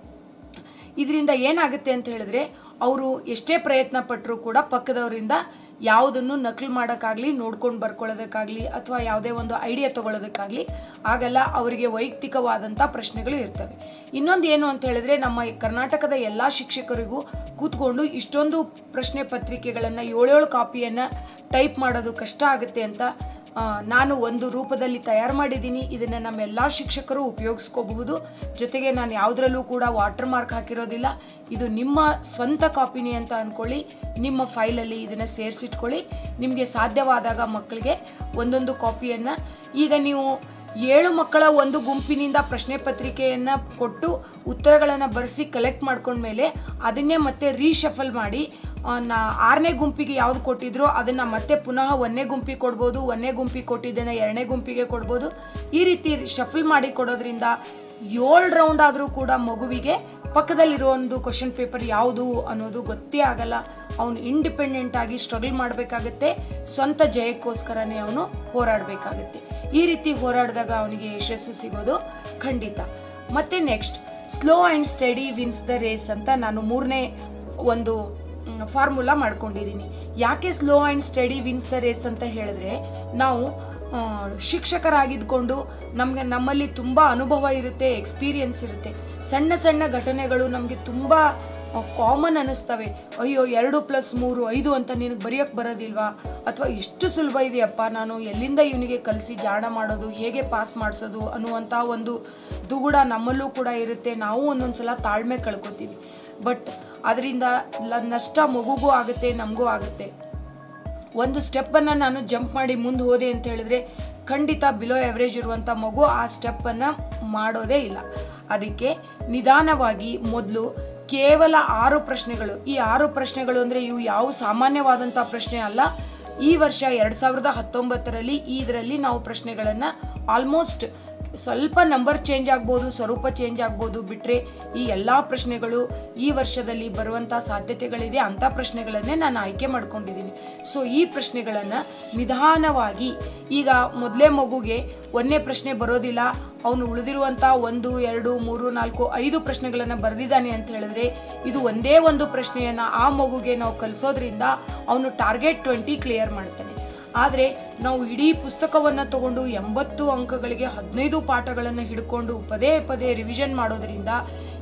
ಇದರಿಂದ ಏನಾಗುತ್ತೆ ಅಂತ ಹೇಳಿದ್ರೆ ಅವರು ಎಷ್ಟೇ ಪ್ರಯತ್ನ ಪಟ್ಟರೂ ಕೂಡ ಪಕ್ಕದವರಿಂದ ಯಾವುದನ್ನು ನಕಲು ಮಾಡೋಕ್ಕಾಗಲಿ ನೋಡ್ಕೊಂಡು ಬರ್ಕೊಳ್ಳೋದಕ್ಕಾಗಲಿ ಅಥವಾ ಯಾವುದೇ ಒಂದು ಐಡಿಯಾ ತಗೊಳ್ಳೋದಕ್ಕಾಗಲಿ ಆಗಲ್ಲ ಅವರಿಗೆ ವೈಯಕ್ತಿಕವಾದಂಥ ಪ್ರಶ್ನೆಗಳು ಇರ್ತವೆ ಇನ್ನೊಂದು ಏನು ಅಂತ ಹೇಳಿದ್ರೆ ನಮ್ಮ ಕರ್ನಾಟಕದ ಎಲ್ಲ ಶಿಕ್ಷಕರಿಗೂ ಕೂತ್ಕೊಂಡು ಇಷ್ಟೊಂದು ಪ್ರಶ್ನೆ ಪತ್ರಿಕೆಗಳನ್ನು ಏಳೇಳು ಕಾಪಿಯನ್ನು ಟೈಪ್ ಮಾಡೋದು ಕಷ್ಟ ಆಗುತ್ತೆ ಅಂತ ಆ, ನಾನು ಒಂದು ರೂಪದಲ್ಲಿ ತಯಾರು ಮಾಡಿದ್ದೀನಿ ಇದನ್ನು ನಮ್ಮೆಲ್ಲ ಶಿಕ್ಷಕರು ಉಪಯೋಗಿಸ್ಕೋಬಹುದು ಜೊತೆಗೆ ನಾನು ಯಾವುದರಲ್ಲೂ ಕೂಡ ವಾಟರ್ ಮಾರ್ಕ್ ಹಾಕಿರೋದಿಲ್ಲ ಇದು ನಿಮ್ಮ ಸ್ವಂತ ಕಾಪಿನಿ ಅಂತ ಅಂದ್ಕೊಳ್ಳಿ ನಿಮ್ಮ ಫೈಲಲ್ಲಿ ಇದನ್ನು ಸೇರಿಸಿಟ್ಕೊಳ್ಳಿ ನಿಮಗೆ ಸಾಧ್ಯವಾದಾಗ ಮಕ್ಕಳಿಗೆ ಒಂದೊಂದು ಕಾಪಿಯನ್ನು ಈಗ ನೀವು ಏಳು ಮಕ್ಕಳ ಒಂದು ಗುಂಪಿನಿಂದ ಪ್ರಶ್ನೆ ಪತ್ರಿಕೆಯನ್ನು ಕೊಟ್ಟು ಉತ್ತರಗಳನ್ನು ಬರೆಸಿ ಕಲೆಕ್ಟ್ ಮಾಡ್ಕೊಂಡ್ಮೇಲೆ ಅದನ್ನೇ ಮತ್ತೆ ರೀಶಫಲ್ ಮಾಡಿ ಆ, ನಾ ಆರನೇ ಗುಂಪಿಗೆ ಯಾವ್ದು ಕೊಟ್ಟಿದ್ರೋ ಅದನ್ನು ಮತ್ತೆ ಪುನಃ ಒಂದನೇ ಗುಂಪಿಗೆ ಕೊಡ್ಬೋದು ಒಂದನೇ ಗುಂಪಿಗೆ ಕೊಟ್ಟಿದ್ದನ್ನು ಎರಡನೇ ಗುಂಪಿಗೆ ಕೊಡ್ಬೋದು ಈ ರೀತಿ ಶಫಲ್ ಮಾಡಿ ಕೊಡೋದ್ರಿಂದ ಏಳು ರೌಂಡ್ ಆದರೂ ಕೂಡ ಮಗುವಿಗೆ ಪಕ್ಕದಲ್ಲಿರೋ ಒಂದು ಕ್ವಶನ್ ಪೇಪರ್ ಯಾವುದು ಅನ್ನೋದು ಗೊತ್ತೇ ಆಗಲ್ಲ ಅವನು ಇಂಡಿಪೆಂಡೆಂಟ್ ಆಗಿ ಸ್ಟ್ರಗಲ್ ಮಾಡಬೇಕಾಗತ್ತೆ ಸ್ವಂತ ಜಯಕ್ಕೋಸ್ಕರನೇ ಅವನು ಹೋರಾಡಬೇಕಾಗತ್ತೆ ಈ ರೀತಿ ಹೋರಾಡಿದಾಗ ಅವನಿಗೆ ಯಶಸ್ಸು ಸಿಗೋದು ಖಂಡಿತ ಮತ್ತೆ next slow and steady wins the race ಅಂತ ನಾನು ಮೂರನೇ ಒಂದು ಫಾರ್ಮುಲಾ ಮಾಡ್ಕೊಂಡಿದ್ದೀನಿ ಯಾಕೆ slow and steady wins the race ಅಂತ ಹೇಳಿದ್ರೆ ನಾವು ಆ, ಶಿಕ್ಷಕರಾಗಿದ್ಕೊಂಡು ನಮಗೆ ನಮ್ಮಲ್ಲಿ ತುಂಬ ಅನುಭವ ಇರುತ್ತೆ ಎಕ್ಸ್ಪೀರಿಯನ್ಸ್ ಇರುತ್ತೆ ಸಣ್ಣ ಸಣ್ಣ ಘಟನೆಗಳು ನಮಗೆ ತುಂಬ ಕಾಮನ್ ಅನ್ನಿಸ್ತವೆ ಅಯ್ಯೋ ಎರಡು ಪ್ಲಸ್ ಮೂರು ಐದು ಅಂತ ನಿನಗೆ ಬರೆಯೋಕ್ಕೆ ಬರೋದಿಲ್ವಾ ಅಥವಾ ಎಷ್ಟು ಸುಲಭ ಇದೆಯಪ್ಪ ನಾನು ಎಲ್ಲಿಂದ ಇವನಿಗೆ ಕಲಿಸಿ ಜಾಣ ಮಾಡೋದು ಹೇಗೆ ಪಾಸ್ ಮಾಡಿಸೋದು ಅನ್ನುವಂಥ ಒಂದು ದುಗುಡ ನಮ್ಮಲ್ಲೂ ಕೂಡ ಇರುತ್ತೆ ನಾವು ಒಂದೊಂದು ಸಲ ತಾಳ್ಮೆ ಕಳ್ಕೊತೀವಿ ಬಟ್ ಅದರಿಂದ ಲ- ನಷ್ಟ ಮಗುಗೂ ಆಗುತ್ತೆ ನಮಗೂ ಆಗುತ್ತೆ ಒಂದು ಸ್ಟೆಪ್ಪನ್ನು ನಾನು ಜಂಪ್ ಮಾಡಿ ಮುಂದೆ ಹೋದೆ ಅಂತ ಹೇಳಿದ್ರೆ ಖಂಡಿತ ಬಿಲೋ ಎವರೇಜ್ ಇರುವಂಥ ಮಗು ಆ ಸ್ಟೆಪ್ಪನ್ನು ಮಾಡೋದೇ ಇಲ್ಲ ಅದಕ್ಕೆ ನಿಧಾನವಾಗಿ ಮೊದಲು ಕೇವಲ ಆರು ಪ್ರಶ್ನೆಗಳು ಈ ಆರು ಪ್ರಶ್ನೆಗಳು ಅಂದರೆ ಇವು ಯಾವ ಸಾಮಾನ್ಯವಾದಂಥ ಪ್ರಶ್ನೆ ಅಲ್ಲ ಈ ವರ್ಷ ಎರಡು ಸಾವಿರದ ಹತ್ತೊಂಬತ್ತರಲ್ಲಿ ಇದರಲ್ಲಿ ನಾವು ಪ್ರಶ್ನೆಗಳನ್ನು ಆಲ್ಮೋಸ್ಟ್ ಸ್ವಲ್ಪ ನಂಬರ್ ಚೇಂಜ್ ಆಗ್ಬೋದು ಸ್ವರೂಪ ಚೇಂಜ್ ಆಗ್ಬೋದು ಬಿಟ್ಟರೆ ಈ ಎಲ್ಲ ಪ್ರಶ್ನೆಗಳು ಈ ವರ್ಷದಲ್ಲಿ ಬರುವಂಥ ಸಾಧ್ಯತೆಗಳಿದೆ ಅಂಥ ಪ್ರಶ್ನೆಗಳನ್ನೇ ನಾನು ಆಯ್ಕೆ ಮಾಡ್ಕೊಂಡಿದ್ದೀನಿ ಸೊ ಈ ಪ್ರಶ್ನೆಗಳನ್ನು ನಿಧಾನವಾಗಿ ಈಗ ಮೊದಲೇ ಮಗುಗೆ ಒಂದನೇ ಪ್ರಶ್ನೆ ಬರೋದಿಲ್ಲ ಅವನು ಉಳಿದಿರುವಂಥ ಒಂದು ಎರಡು ಮೂರು ನಾಲ್ಕು ಐದು ಪ್ರಶ್ನೆಗಳನ್ನು ಬರೆದಿದ್ದಾನೆ ಅಂತ ಹೇಳಿದ್ರೆ ಇದು ಒಂದೇ ಒಂದು ಪ್ರಶ್ನೆಯನ್ನು ಆ ಮಗುಗೆ ನಾವು ಕಲಿಸೋದ್ರಿಂದ ಅವನು ಟಾರ್ಗೆಟ್ ಟ್ವೆಂಟಿ ಕ್ಲಿಯರ್ ಮಾಡ್ತಾನೆ ಆದರೆ ನಾವು ಇಡೀ ಪುಸ್ತಕವನ್ನು ತಗೊಂಡು ಎಂಬತ್ತು ಅಂಕಗಳಿಗೆ ಹದಿನೈದು ಪಾಠಗಳನ್ನು ಹಿಡ್ಕೊಂಡು ಪದೇ ಪದೇ ರಿವಿಷನ್ ಮಾಡೋದ್ರಿಂದ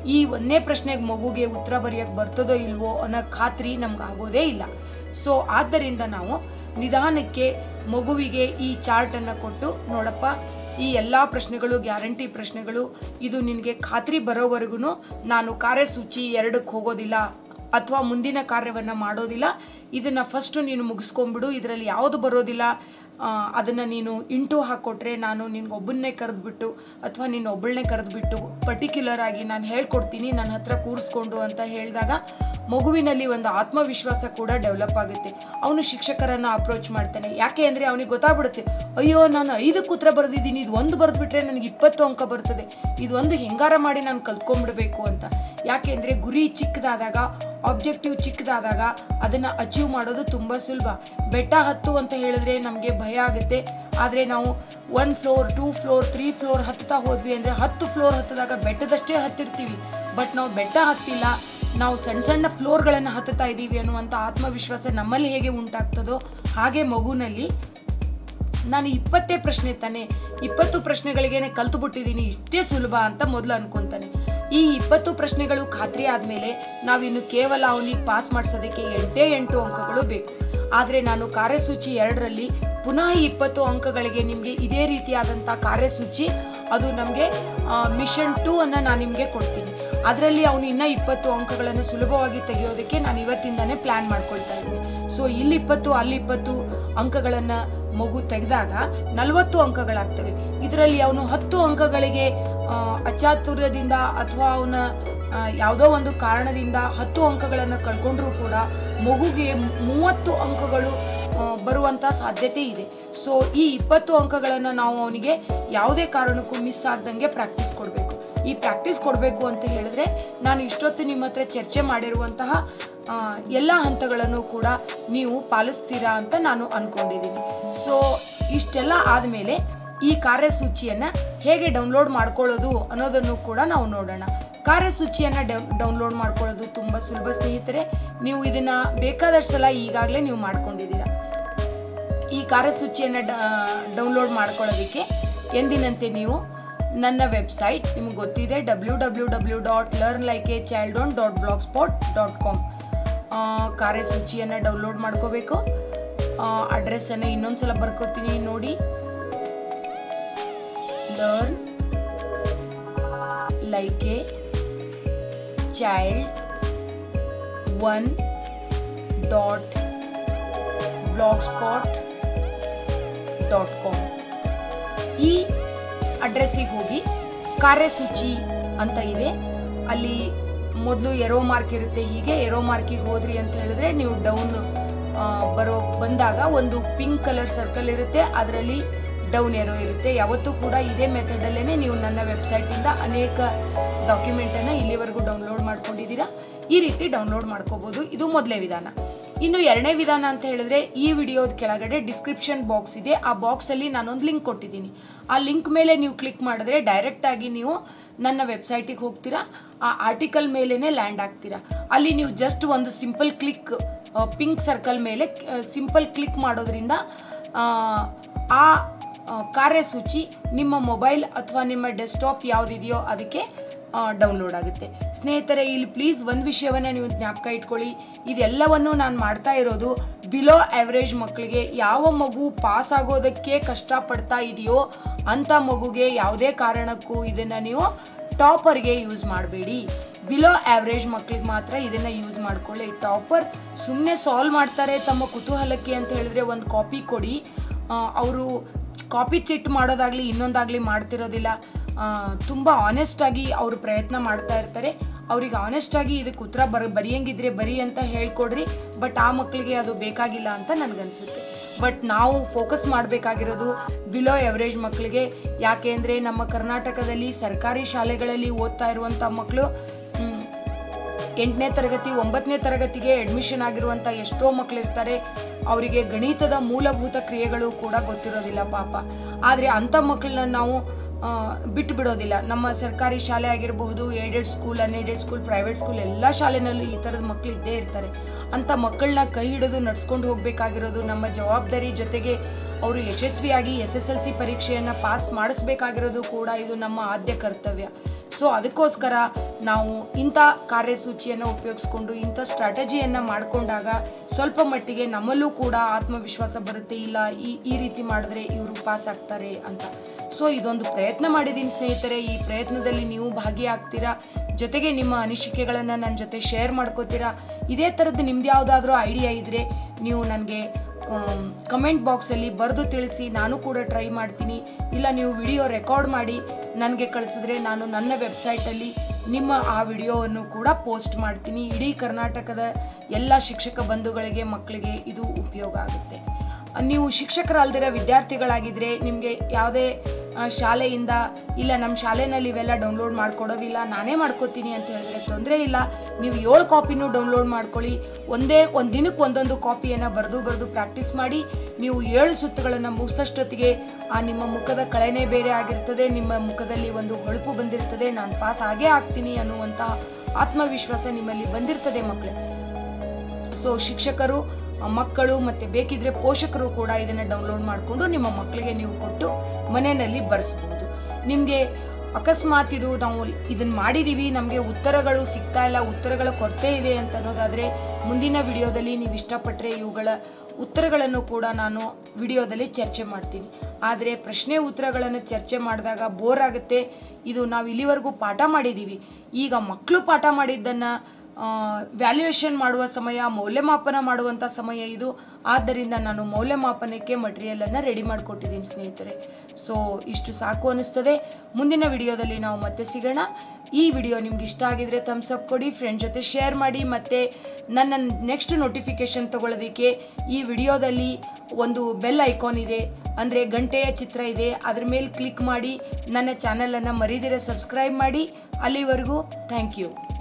ಈ ಒಂದನೇ ಪ್ರಶ್ನೆಗೆ ಮಗುಗೆ ಉತ್ತರ ಬರೆಯೋಕ್ಕೆ ಬರ್ತದೋ ಇಲ್ವೋ ಅನ್ನೋ ಖಾತ್ರಿ ನಮ್ಗೆ ಆಗೋದೇ ಇಲ್ಲ ಸೊ ಆದ್ದರಿಂದ ನಾವು ನಿಧಾನಕ್ಕೆ ಮಗುವಿಗೆ ಈ ಚಾರ್ಟನ್ನು ಕೊಟ್ಟು ನೋಡಪ್ಪ ಈ ಎಲ್ಲ ಪ್ರಶ್ನೆಗಳು ಗ್ಯಾರಂಟಿ ಪ್ರಶ್ನೆಗಳು ಇದು ನಿನಗೆ ಖಾತ್ರಿ ಬರೋವರೆಗೂ ನಾನು ಕಾರ್ಯಸೂಚಿ ಎರಡಕ್ಕೆ ಹೋಗೋದಿಲ್ಲ ಅಥವಾ ಮುಂದಿನ ಕಾರ್ಯವನ್ನು ಮಾಡೋದಿಲ್ಲ ಇದನ್ನು ಫಸ್ಟು ನೀನು ಮುಗಿಸ್ಕೊಂಬಿಡು ಇದರಲ್ಲಿ ಯಾವುದು ಬರೋದಿಲ್ಲ ಅದನ್ನು ನೀನು ಇಂಟು ಹಾಕ್ಕೊಟ್ರೆ ನಾನು ನಿನ್ಗೊಬ್ಬನ್ನೇ ಕರೆದ್ಬಿಟ್ಟು ಅಥವಾ ನಿನ್ನ ಒಬ್ಬಳನ್ನೇ ಕರೆದ್ಬಿಟ್ಟು ಪರ್ಟಿಕ್ಯುಲರ್ ಆಗಿ ನಾನು ಹೇಳ್ಕೊಡ್ತೀನಿ ನನ್ನ ಹತ್ರ ಕೂರಿಸ್ಕೊಂಡು ಅಂತ ಹೇಳಿದಾಗ ಮಗುವಿನಲ್ಲಿ ಒಂದು ಆತ್ಮವಿಶ್ವಾಸ ಕೂಡ ಡೆವಲಪ್ ಆಗುತ್ತೆ ಅವನು ಶಿಕ್ಷಕರನ್ನು ಅಪ್ರೋಚ್ ಮಾಡ್ತಾನೆ ಯಾಕೆ ಅಂದರೆ ಅವನಿಗೆ ಗೊತ್ತಾಗ್ಬಿಡುತ್ತೆ ಅಯ್ಯೋ ನಾನು ಐದಕ್ಕೆ ಉತ್ತರ ಬರೆದಿದ್ದೀನಿ ಇದು ಒಂದು ಬರೆದ್ಬಿಟ್ರೆ ನನಗೆ ಇಪ್ಪತ್ತು ಅಂಕ ಬರ್ತದೆ ಇದು ಒಂದು ಹೆಂಗಾರ ಮಾಡಿ ನಾನು ಕಲ್ತ್ಕೊಂಡ್ಬಿಡ್ಬೇಕು ಅಂತ ಯಾಕೆ ಅಂದರೆ ಗುರಿ ಚಿಕ್ಕದಾದಾಗ ಆಬ್ಜೆಕ್ಟಿವ್ ಚಿಕ್ಕದಾದಾಗ ಅದನ್ನು ಅಚೀವ್ ಮಾಡೋದು ತುಂಬ ಸುಲಭ ಬೆಟ್ಟ ಹತ್ತು ಅಂತ ಹೇಳಿದ್ರೆ ನಮಗೆ ಭಯ ಆಗುತ್ತೆ ಆದರೆ ನಾವು one floor two floor three floor ಹತ್ತುತ್ತಾ ಹೋದ್ವಿ ಅಂದರೆ ಹತ್ತು ಫ್ಲೋರ್ ಹತ್ತಿದಾಗ ಬೆಟ್ಟದಷ್ಟೇ ಹತ್ತಿರ್ತೀವಿ ಬಟ್ ನಾವು ಬೆಟ್ಟ ಹತ್ತಿಲ್ಲ ನಾವು ಸಣ್ಣ ಸಣ್ಣ ಫ್ಲೋರ್ಗಳನ್ನು ಹತ್ತುತ್ತಾ ಇದ್ದೀವಿ ಅನ್ನುವಂಥ ಆತ್ಮವಿಶ್ವಾಸ ನಮ್ಮಲ್ಲಿ ಹೇಗೆ ಉಂಟಾಗ್ತದೋ ಹಾಗೆ ಮಗುನಲ್ಲಿ ನಾನು ಇಪ್ಪತ್ತೇ ಪ್ರಶ್ನೆ ತಾನೆ ಇಪ್ಪತ್ತು ಪ್ರಶ್ನೆಗಳಿಗೇನೆ ಕಲ್ತು ಬಿಟ್ಟಿದ್ದೀನಿ ಇಷ್ಟೇ ಸುಲಭ ಅಂತ ಮೊದಲು ಅನ್ಕೊಂತಾನೆ ಈ ಇಪ್ಪತ್ತು ಪ್ರಶ್ನೆಗಳು ಖಾತ್ರಿ ಆದಮೇಲೆ ನಾವಿನ್ನು ಕೇವಲ ಅವನಿಗೆ ಪಾಸ್ ಮಾಡಿಸೋದಕ್ಕೆ ಎಂಟೇ ಎಂಟು ಅಂಕಗಳು ಬೇಕು ಆದರೆ ನಾನು ಕಾರ್ಯಸೂಚಿ ಎರಡರಲ್ಲಿ ಪುನಃ ಇಪ್ಪತ್ತು ಅಂಕಗಳಿಗೆ ನಿಮಗೆ ಇದೇ ರೀತಿಯಾದಂಥ ಕಾರ್ಯಸೂಚಿ ಅದು ನಮಗೆ ಮಿಷನ್ ಟೂ ಅನ್ನು ನಾನು ನಿಮಗೆ ಕೊಡ್ತೀನಿ ಅದರಲ್ಲಿ ಅವನು ಇನ್ನೂ ಇಪ್ಪತ್ತು ಅಂಕಗಳನ್ನು ಸುಲಭವಾಗಿ ತೆಗೆಯೋದಕ್ಕೆ ನಾನು ಇವತ್ತಿಂದನೇ ಪ್ಲ್ಯಾನ್ ಮಾಡ್ಕೊಳ್ತಾ ಇದ್ದೀನಿ ಸೊ ಇಲ್ಲಿ ಇಪ್ಪತ್ತು ಅಲ್ಲಿ ಇಪ್ಪತ್ತು ಅಂಕಗಳನ್ನು ಮಗು ತೆಗೆದಾಗ ನಲವತ್ತು ಅಂಕಗಳಾಗ್ತವೆ ಇದರಲ್ಲಿ ಅವನು ಹತ್ತು ಅಂಕಗಳಿಗೆ ಆ, ಅಚಾತುರ್ಯದಿಂದ ಅಥವಾ ಅವನ ಆ, ಯಾವುದೋ ಒಂದು ಕಾರಣದಿಂದ ಹತ್ತು ಅಂಕಗಳನ್ನು ಕಳ್ಕೊಂಡ್ರೂ ಕೂಡ ಮಗುಗೆ ಮೂವತ್ತು ಅಂಕಗಳು ಆ, ಬರುವಂಥ ಸಾಧ್ಯತೆ ಇದೆ ಸೊ ಈ ಇಪ್ಪತ್ತು ಅಂಕಗಳನ್ನು ನಾವು ಅವನಿಗೆ ಯಾವುದೇ ಕಾರಣಕ್ಕೂ ಮಿಸ್ ಆಗ್ದಂಗೆ ಪ್ರಾಕ್ಟೀಸ್ ಕೊಡಬೇಕು ಈ ಪ್ರಾಕ್ಟೀಸ್ ಕೊಡಬೇಕು ಅಂತ ಹೇಳಿದ್ರೆ ನಾನು ಇಷ್ಟೊತ್ತು ನಿಮ್ಮ ಹತ್ರ ಚರ್ಚೆ ಮಾಡಿರುವಂತಹ ಆ, ಎಲ್ಲ ಹಂತಗಳನ್ನು ಕೂಡ ನೀವು ಪಾಲಿಸ್ತೀರಾ ಅಂತ ನಾನು ಅಂದ್ಕೊಂಡಿದ್ದೀನಿ ಸೊ ಇಷ್ಟೆಲ್ಲ ಆದಮೇಲೆ ಈ ಕಾರ್ಯಸೂಚಿಯನ್ನು ಹೇಗೆ ಡೌನ್ಲೋಡ್ ಮಾಡ್ಕೊಳ್ಳೋದು ಅನ್ನೋದನ್ನು ಕೂಡ ನಾವು ನೋಡೋಣ ಕಾರ್ಯಸೂಚಿಯನ್ನು ಡೌನ್ಲೋಡ್ ಮಾಡ್ಕೊಳ್ಳೋದು ತುಂಬ ಸುಲಭ ಸ್ನೇಹಿತರೆ ನೀವು ಇದನ್ನು ಬೇಕಾದಷ್ಟು ಸಲ ಈಗಾಗಲೇ ನೀವು ಮಾಡ್ಕೊಂಡಿದ್ದೀರಾ ಈ ಕಾರ್ಯಸೂಚಿಯನ್ನು ಡೌನ್ಲೋಡ್ ಮಾಡ್ಕೊಳ್ಳೋದಕ್ಕೆ ಎಂದಿನಂತೆ ನೀವು ನನ್ನ ವೆಬ್ಸೈಟ್ ನಿಮ್ಗೆ ಗೊತ್ತಿದೆ W W W dot learn like a child on dot blog spot dot com ಕಾರ್ಯಸೂಚಿಯನ್ನು ಡೌನ್ಲೋಡ್ ಮಾಡ್ಕೋಬೇಕು ಅಡ್ರೆಸ್ಸನ್ನು ಇನ್ನೊಂದ್ಸಲ ಬರ್ಕೋತೀನಿ ನೋಡಿ learn like a child one dot blog spot dot com ಈ ಅಡ್ರೆಸ್ಸಿಗೆ ಹೋಗಿ ಕಾರ್ಯಸೂಚಿ ಅಂತ ಇದೆ ಅಲ್ಲಿ ಮೊದಲು ಎರೋ ಮಾರ್ಕ್ ಇರುತ್ತೆ ಹೀಗೆ ಎರೋ ಮಾರ್ಕಿಗೆ ಹೋದ್ರಿ ಅಂತ ಹೇಳಿದ್ರೆ ನೀವು ಡೌನ್ ಬರೋ ಬಂದಾಗ ಒಂದು ಪಿಂಕ್ ಕಲರ್ ಸರ್ಕಲ್ ಇರುತ್ತೆ ಅದರಲ್ಲಿ ಡೌನ್ ಎರೋ ಇರುತ್ತೆ ಯಾವತ್ತೂ ಕೂಡ ಇದೇ ಮೆಥಡಲ್ಲೇ ನೀವು ನನ್ನ ವೆಬ್ಸೈಟಿಂದ ಅನೇಕ ಡಾಕ್ಯುಮೆಂಟನ್ನು ಇಲ್ಲಿವರೆಗೂ ಡೌನ್ಲೋಡ್ ಮಾಡ್ಕೊಂಡಿದ್ದೀರಾ ಈ ರೀತಿ ಡೌನ್ಲೋಡ್ ಮಾಡ್ಕೋಬೋದು ಇದು ಮೊದಲೇ ವಿಧಾನ ಇನ್ನು ಎರಡನೇ ವಿಧಾನ ಅಂತ ಹೇಳಿದ್ರೆ ಈ ವಿಡಿಯೋದ ಕೆಳಗಡೆ ಡಿಸ್ಕ್ರಿಪ್ಷನ್ ಬಾಕ್ಸ್ ಇದೆ ಆ ಬಾಕ್ಸಲ್ಲಿ ನಾನೊಂದು ಲಿಂಕ್ ಕೊಟ್ಟಿದ್ದೀನಿ ಆ ಲಿಂಕ್ ಮೇಲೆ ನೀವು ಕ್ಲಿಕ್ ಮಾಡಿದ್ರೆ ಡೈರೆಕ್ಟ್ ಆಗಿ ನೀವು ನನ್ನ ವೆಬ್ಸೈಟಿಗೆ ಹೋಗ್ತೀರಾ ಆ ಆರ್ಟಿಕಲ್ ಮೇಲೇ ಲ್ಯಾಂಡ್ ಆಗ್ತೀರಾ ಅಲ್ಲಿ ನೀವು ಜಸ್ಟ್ ಒಂದು ಸಿಂಪಲ್ ಕ್ಲಿಕ್ ಪಿಂಕ್ ಸರ್ಕಲ್ ಮೇಲೆ ಸಿಂಪಲ್ ಕ್ಲಿಕ್ ಮಾಡೋದ್ರಿಂದ ಆ, ಆ ಆ, ಕಾರ್ಯಸೂಚಿ ನಿಮ್ಮ ಮೊಬೈಲ್ ಅಥವಾ ನಿಮ್ಮ ಡೆಸ್ಕ್ಟಾಪ್ ಯಾವುದಿದೆಯೋ ಅದಕ್ಕೆ ಡೌನ್ಲೋಡ್ ಆಗುತ್ತೆ ಸ್ನೇಹಿತರೆ ಇಲ್ಲಿ ಪ್ಲೀಸ್ ಒಂದು ವಿಷಯವನ್ನು ನೀವು ಜ್ಞಾಪಕ ಇಟ್ಕೊಳ್ಳಿ ಇದೆಲ್ಲವನ್ನು ನಾನು ಮಾಡ್ತಾ ಇರೋದು ಬಿಲೋ ಆವ್ರೇಜ್ ಮಕ್ಕಳಿಗೆ ಯಾವ ಮಗು ಪಾಸ್ ಆಗೋದಕ್ಕೆ ಕಷ್ಟಪಡ್ತಾ ಇದೆಯೋ ಅಂಥ ಮಗುಗೆ ಯಾವುದೇ ಕಾರಣಕ್ಕೂ ಇದನ್ನು ನೀವು ಟಾಪರ್ಗೆ ಯೂಸ್ ಮಾಡಬೇಡಿ ಬಿಲೋ ಆವ್ರೇಜ್ ಮಕ್ಳಿಗೆ ಮಾತ್ರ ಇದನ್ನು ಯೂಸ್ ಮಾಡ್ಕೊಳ್ಳಿ ಟಾಪರ್ ಸುಮ್ಮನೆ ಸಾಲ್ವ್ ಮಾಡ್ತಾರೆ ತಮ್ಮ ಕುತೂಹಲಕ್ಕೆ ಅಂತ ಹೇಳಿದ್ರೆ ಒಂದು ಕಾಪಿ ಕೊಡಿ ಅವರು ಕಾಪಿ ಚಿಟ್ ಮಾಡೋದಾಗ್ಲಿ ಇನ್ನೊಂದಾಗ್ಲಿ ಮಾಡ್ತಿರೋದಿಲ್ಲ ತುಂಬ ಆನೆಸ್ಟಾಗಿ ಅವರು ಪ್ರಯತ್ನ ಮಾಡ್ತಾ ಇರ್ತಾರೆ ಅವ್ರಿಗೆ ಆನೆಸ್ಟಾಗಿ ಇದಕ್ಕೆ ಉತ್ತರ ಬರ ಬರೆಯಂಗಿದ್ರೆ ಬರಿ ಅಂತ ಹೇಳ್ಕೊಡ್ರಿ ಬಟ್ ಆ ಮಕ್ಕಳಿಗೆ ಅದು ಬೇಕಾಗಿಲ್ಲ ಅಂತ ನನಗನ್ಸುತ್ತೆ ಬಟ್ ನಾವು ಫೋಕಸ್ ಮಾಡಬೇಕಾಗಿರೋದು ಬಿಲೋ ಎವರೇಜ್ ಮಕ್ಕಳಿಗೆ ಯಾಕೆ ಅಂದರೆ ನಮ್ಮ ಕರ್ನಾಟಕದಲ್ಲಿ ಸರ್ಕಾರಿ ಶಾಲೆಗಳಲ್ಲಿ ಓದ್ತಾ ಇರುವಂಥ ಮಕ್ಕಳು ಮ್, ಎಂಟನೇ ತರಗತಿ ಒಂಬತ್ತನೇ ತರಗತಿಗೆ ಅಡ್ಮಿಷನ್ ಆಗಿರುವಂಥ ಎಷ್ಟೋ ಮಕ್ಕಳಿರ್ತಾರೆ ಅವರಿಗೆ ಗಣಿತದ ಮೂಲಭೂತ ಕ್ರಿಯೆಗಳು ಕೂಡ ಗೊತ್ತಿರೋದಿಲ್ಲ ಪಾಪ ಆದರೆ ಅಂಥ ಮಕ್ಕಳನ್ನ ನಾವು ಆ, ಬಿಟ್ಟು ಬಿಡೋದಿಲ್ಲ ನಮ್ಮ ಸರ್ಕಾರಿ ಶಾಲೆ ಆಗಿರಬಹುದು aided school unaided school private school ಎಲ್ಲ ಶಾಲೆನಲ್ಲೂ ಈ ಥರದ ಮಕ್ಕಳು ಇದ್ದೇ ಇರ್ತಾರೆ ಅಂಥ ಮಕ್ಕಳನ್ನ ಕೈ ಹಿಡಿದು ನಡ್ಸ್ಕೊಂಡು ಹೋಗಬೇಕಾಗಿರೋದು ನಮ್ಮ ಜವಾಬ್ದಾರಿ ಜೊತೆಗೆ ಅವರು ಯಶಸ್ವಿಯಾಗಿ ಎಸ್ ಎಸ್ ಎಲ್ ಸಿ ಪರೀಕ್ಷೆಯನ್ನು ಪಾಸ್ ಮಾಡಿಸ್ಬೇಕಾಗಿರೋದು ಕೂಡ ಇದು ನಮ್ಮ ಆದ್ಯ ಕರ್ತವ್ಯ ಸೊ ಅದಕ್ಕೋಸ್ಕರ ನಾವು ಇಂಥ ಕಾರ್ಯಸೂಚಿಯನ್ನು ಉಪಯೋಗಿಸ್ಕೊಂಡು ಇಂಥ ಸ್ಟ್ರಾಟಜಿಯನ್ನು ಮಾಡಿಕೊಂಡಾಗ ಸ್ವಲ್ಪ ಮಟ್ಟಿಗೆ ನಮ್ಮಲ್ಲೂ ಕೂಡ ಆತ್ಮವಿಶ್ವಾಸ ಬರುತ್ತೆ ಇಲ್ಲ ಈ ಈ ರೀತಿ ಮಾಡಿದ್ರೆ ಇವರು ಪಾಸ್ ಆಗ್ತಾರೆ ಅಂತ ಸೊ ಇದೊಂದು ಪ್ರಯತ್ನ ಮಾಡಿದ್ದೀನಿ ಸ್ನೇಹಿತರೆ ಈ ಪ್ರಯತ್ನದಲ್ಲಿ ನೀವು ಭಾಗಿಯಾಗ್ತೀರಾ ಜೊತೆಗೆ ನಿಮ್ಮ ಅನಿಸಿಕೆಗಳನ್ನು ನನ್ನ ಜೊತೆ ಶೇರ್ ಮಾಡ್ಕೋತೀರಾ ಇದೇ ಥರದ್ದು ನಿಮ್ದು ಯಾವುದಾದ್ರೂ ಐಡಿಯಾ ಇದ್ದರೆ ನೀವು ನನಗೆ ಕಮೆಂಟ್ ಬಾಕ್ಸಲ್ಲಿ ಬರೆದು ತಿಳಿಸಿ ನಾನು ಕೂಡ ಟ್ರೈ ಮಾಡ್ತೀನಿ ಇಲ್ಲ ನೀವು ವಿಡಿಯೋ ರೆಕಾರ್ಡ್ ಮಾಡಿ ನನಗೆ ಕಳಿಸಿದ್ರೆ ನಾನು ನನ್ನ ವೆಬ್ಸೈಟಲ್ಲಿ ನಿಮ್ಮ ಆ ವಿಡಿಯೋವನ್ನು ಕೂಡ ಪೋಸ್ಟ್ ಮಾಡ್ತೀನಿ ಇಡೀ ಕರ್ನಾಟಕದ ಎಲ್ಲ ಶಿಕ್ಷಕ ಬಂಧುಗಳಿಗೆ ಮಕ್ಕಳಿಗೆ ಇದು ಉಪಯೋಗ ಆಗುತ್ತೆ ನೀವು ಶಿಕ್ಷಕರಲ್ದಿರೋ ವಿದ್ಯಾರ್ಥಿಗಳಾಗಿದ್ದರೆ ನಿಮಗೆ ಯಾವುದೇ ಆ, ಶಾಲೆಯಿಂದ ಇಲ್ಲ ನಮ್ಮ ಶಾಲೆನಲ್ಲಿ ಇವೆಲ್ಲ ಡೌನ್ಲೋಡ್ ಮಾಡ್ಕೊಡೋದಿಲ್ಲ ನಾನೇ ಮಾಡ್ಕೋತೀನಿ ಅಂತ ಹೇಳಿದ್ರೆ ತೊಂದರೆ ಇಲ್ಲ ನೀವು ಏಳು ಕಾಪಿನೂ ಡೌನ್ಲೋಡ್ ಮಾಡ್ಕೊಳ್ಳಿ ಒಂದೇ ಒಂದು ದಿನಕ್ಕೆ ಒಂದೊಂದು ಕಾಪಿಯನ್ನು ಬರೆದು ಬರೆದು ಪ್ರಾಕ್ಟೀಸ್ ಮಾಡಿ ನೀವು ಏಳು ಸುತ್ತುಗಳನ್ನು ಮುಗಿಸೋಷ್ಟೊತ್ತಿಗೆ ಆ ನಿಮ್ಮ ಮುಖದ ಕಳೆನೇ ಬೇರೆ ಆಗಿರ್ತದೆ ನಿಮ್ಮ ಮುಖದಲ್ಲಿ ಒಂದು ಹೊಳಪು ಬಂದಿರ್ತದೆ ನಾನು ಪಾಸ್ ಆಗೇ ಆಗ್ತೀನಿ ಅನ್ನುವಂತಹ ಆತ್ಮವಿಶ್ವಾಸ ನಿಮ್ಮಲ್ಲಿ ಬಂದಿರ್ತದೆ ಮಕ್ಕಳೇ ಸೊ ಶಿಕ್ಷಕರು ಆ, ಮಕ್ಕಳು ಮತ್ತೆ ಬೇಕಿದ್ರೆ ಪೋಷಕರು ಕೂಡ ಇದನ್ನ ಡೌನ್ಲೋಡ್ ಮಾಡಿಕೊಂಡು ನಿಮ್ಮ ಮಕ್ಕಳಿಗೆ ನೀವು ಕೊಟ್ಟು ಮನೆಯಲ್ಲಿ ಬರೆಸ್ಬೋದು ನಿಮಗೆ ಅಕಸ್ಮಾತ್ ಇದು ನಾವು ಇದನ್ನ ಮಾಡಿದೀವಿ ನಮಗೆ ಉತ್ತರಗಳು ಸಿಗ್ತಾ ಇಲ್ಲ ಉತ್ತರಗಳ ಕೊರತೆ ಇದೆ ಅಂತ ಅನ್ನೋದಾದ್ರೆ ಮುಂದಿನ ವಿಡಿಯೋದಲ್ಲಿ ನೀವು ಇಷ್ಟಪಟ್ಟರೆ ಇವುಗಳ ಉತ್ತರಗಳನ್ನು ಕೂಡ ನಾನು ವಿಡಿಯೋದಲ್ಲಿ ಚರ್ಚೆ ಮಾಡ್ತೀನಿ ಆದರೆ ಪ್ರಶ್ನೆ ಉತ್ತರಗಳನ್ನು ಚರ್ಚೆ ಮಾಡಿದಾಗ ಬೋರ್ ಆಗುತ್ತೆ ಇದು ನಾವು ಇಲ್ಲಿವರೆಗೂ ಪಾಠ ಮಾಡಿದ್ದೀವಿ ಈಗ ಮಕ್ಕಳು ಪಾಠ ಮಾಡಿದ್ದನ್ನು ವ್ಯಾಲ್ಯೂಯೇಷನ್ ಮಾಡುವ ಸಮಯ ಮೌಲ್ಯಮಾಪನ ಮಾಡುವಂಥ ಸಮಯ ಇದು ಆದ್ದರಿಂದ ನಾನು ಮೌಲ್ಯಮಾಪನಕ್ಕೆ ಮಟೀರಿಯಲನ್ನು ರೆಡಿ ಮಾಡಿಕೊಟ್ಟಿದ್ದೀನಿ ಸ್ನೇಹಿತರೆ ಸೊ ಇಷ್ಟು ಸಾಕು ಅನಿಸ್ತದೆ ಮುಂದಿನ ವಿಡಿಯೋದಲ್ಲಿ ನಾವು ಮತ್ತೆ ಸಿಗೋಣ ಈ ವಿಡಿಯೋ ನಿಮ್ಗೆ ಇಷ್ಟ ಆಗಿದ್ರೆ ಥಮ್ಸ್ ಅಪ್ ಕೊಡಿ ಫ್ರೆಂಡ್ ಜೊತೆ ಶೇರ್ ಮಾಡಿ ಮತ್ತು ನನ್ನ ನೆಕ್ಸ್ಟ್ ನೋಟಿಫಿಕೇಶನ್ ತಗೊಳ್ಳೋದಕ್ಕೆ ಈ ವಿಡಿಯೋದಲ್ಲಿ ಒಂದು ಬೆಲ್ ಐಕಾನ್ ಇದೆ ಅಂದರೆ ಗಂಟೆಯ ಚಿತ್ರ ಇದೆ ಅದ್ರ ಮೇಲೆ ಕ್ಲಿಕ್ ಮಾಡಿ ನನ್ನ ಚಾನಲನ್ನು ಮರೀದಿರ ಸಬ್ಸ್ಕ್ರೈಬ್ ಮಾಡಿ ಅಲ್ಲಿವರೆಗೂ ಥ್ಯಾಂಕ್ ಯು